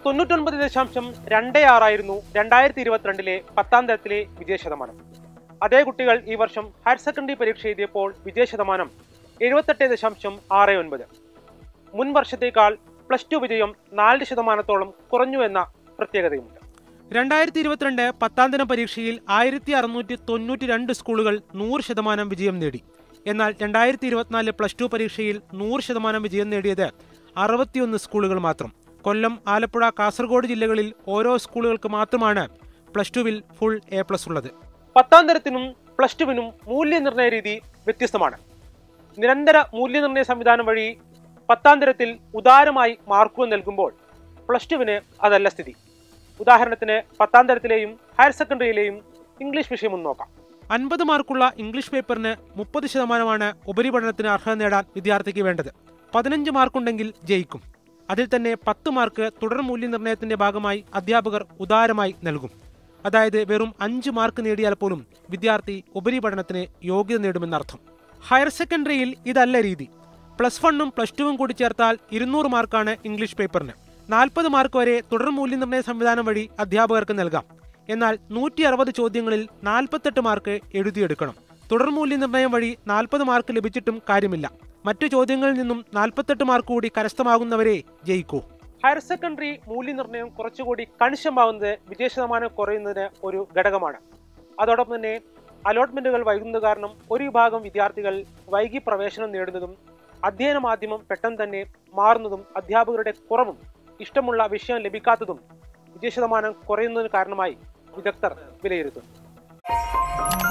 തൊണ്ണൂറ്റൊൻപത് ദശാംശം രണ്ട് ആറായിരുന്നു രണ്ടായിരത്തി ഇരുപത്തിരണ്ടിലെ പത്താം തരത്തിലെ വിജയ ശതമാനം അതേ കുട്ടികൾ ഈ വർഷം ഹയർ സെക്കൻഡറി പരീക്ഷ എഴുതിയപ്പോൾ വിജയ ശതമാനം എഴുപത്തെട്ട് ദശാംശം ആറ് ഒൻപത് മുൻ വർഷത്തേക്കാൾ പ്ലസ് ടു വിജയം നാല് ശതമാനത്തോളം കുറഞ്ഞു എന്ന പ്രത്യേകതയുമുണ്ട് രണ്ടായിരത്തി ഇരുപത്തിരണ്ട് പത്താം ദിന പരീക്ഷയിൽ ആയിരത്തി അറുന്നൂറ്റി തൊണ്ണൂറ്റി രണ്ട് സ്കൂളുകൾ നൂറ് ശതമാനം വിജയം നേടി എന്നാൽ രണ്ടായിരത്തി ഇരുപത്തിനാല് പ്ലസ് ടു പരീക്ഷയിൽ നൂറ് ശതമാനം വിജയം നേടിയത് അറുപത്തിയൊന്ന് സ്കൂളുകൾ മാത്രം കൊല്ലം ആലപ്പുഴ കാസർഗോഡ് ജില്ലകളിൽ ഓരോ സ്കൂളുകൾക്ക് മാത്രമാണ് പ്ലസ് ടുവിൽ ഫുൾ എ പ്ലസ് ഉള്ളത് പത്താം തരത്തിനും പ്ലസ് ടുവിനും മൂല്യനിർണ്ണയ രീതി വ്യത്യസ്തമാണ് നിരന്തര മൂല്യനിർണ്ണയ സംവിധാനം വഴി പത്താം തരത്തിൽ ഉദാരമായി മാർക്കുകൾ നൽകുമ്പോൾ പ്ലസ് ടുവിന് അതല്ല സ്ഥിതി ഉദാഹരണത്തിന് പത്താം തരത്തിലെയും ഹയർ സെക്കൻഡറിയിലെയും ഇംഗ്ലീഷ് വിഷയം ഒന്ന് നോക്കാം അൻപത് മാർക്കുള്ള ഇംഗ്ലീഷ് പേപ്പറിന് മുപ്പത് ശതമാനമാണ് ഉപരിപഠനത്തിന് അർഹത നേടാൻ വിദ്യാർത്ഥിക്ക് വേണ്ടത് പതിനഞ്ച് മാർക്കുണ്ടെങ്കിൽ ജയിക്കും അതിൽ തന്നെ പത്ത് മാർക്ക് തുടർ മൂല്യനിർണ്ണയത്തിന്റെ ഭാഗമായി അധ്യാപകർ ഉദാരമായി നൽകും അതായത് വെറും അഞ്ച് മാർക്ക് നേടിയാൽ പോലും വിദ്യാർത്ഥി ഉപരിപഠനത്തിന് യോഗ്യത നേടുമെന്നർത്ഥം ഹയർ സെക്കൻഡറിയിൽ ഇതല്ല രീതി പ്ലസ് വണ്ണും പ്ലസ് ടുവും കൂടി ചേർത്താൽ ഇരുന്നൂറ് മാർക്കാണ് ഇംഗ്ലീഷ് പേപ്പറിന് നാൽപ്പത് മാർക്ക് വരെ തുടർ മൂല്യനിർണ്ണയ സംവിധാനം വഴി അധ്യാപകർക്ക് നൽകാം എന്നാൽ നൂറ്റി അറുപത് ചോദ്യങ്ങളിൽ നാൽപ്പത്തെട്ട് മാർക്ക് എഴുതിയെടുക്കണം തുടർ മൂല്യനിർണ്ണയം വഴി നാൽപ്പത് മാർക്ക് ലഭിച്ചിട്ടും കാര്യമില്ല മറ്റു ചോദ്യങ്ങളിൽ നിന്നും നാൽപ്പത്തെട്ട് മാർക്ക് കൂടി കരസ്ഥമാകുന്നവരെ ജയിക്കൂ ഹയർ സെക്കൻഡറി മൂല്യനിർണ്ണയം കുറച്ചുകൂടി കണിശമാവുന്നത് വിജയ ശതമാനം കുറയുന്നതിന് ഒരു ഘടകമാണ് അതോടൊപ്പം തന്നെ അലോട്ട്മെന്റുകൾ വൈകുന്നത് കാരണം ഒരു വിഭാഗം വിദ്യാർത്ഥികൾ വൈകി പ്രവേശനം നേടുന്നതും അധ്യയന മാധ്യമം പെട്ടെന്ന് തന്നെ മാറുന്നതും അധ്യാപകരുടെ കുറവും ഇഷ്ടമുള്ള വിഷയം ലഭിക്കാത്തതും വിജയ ശതമാനം കുറയുന്നതിന് കാരണമായി വിദഗ്ധർ വിലയിരുത്തുന്നു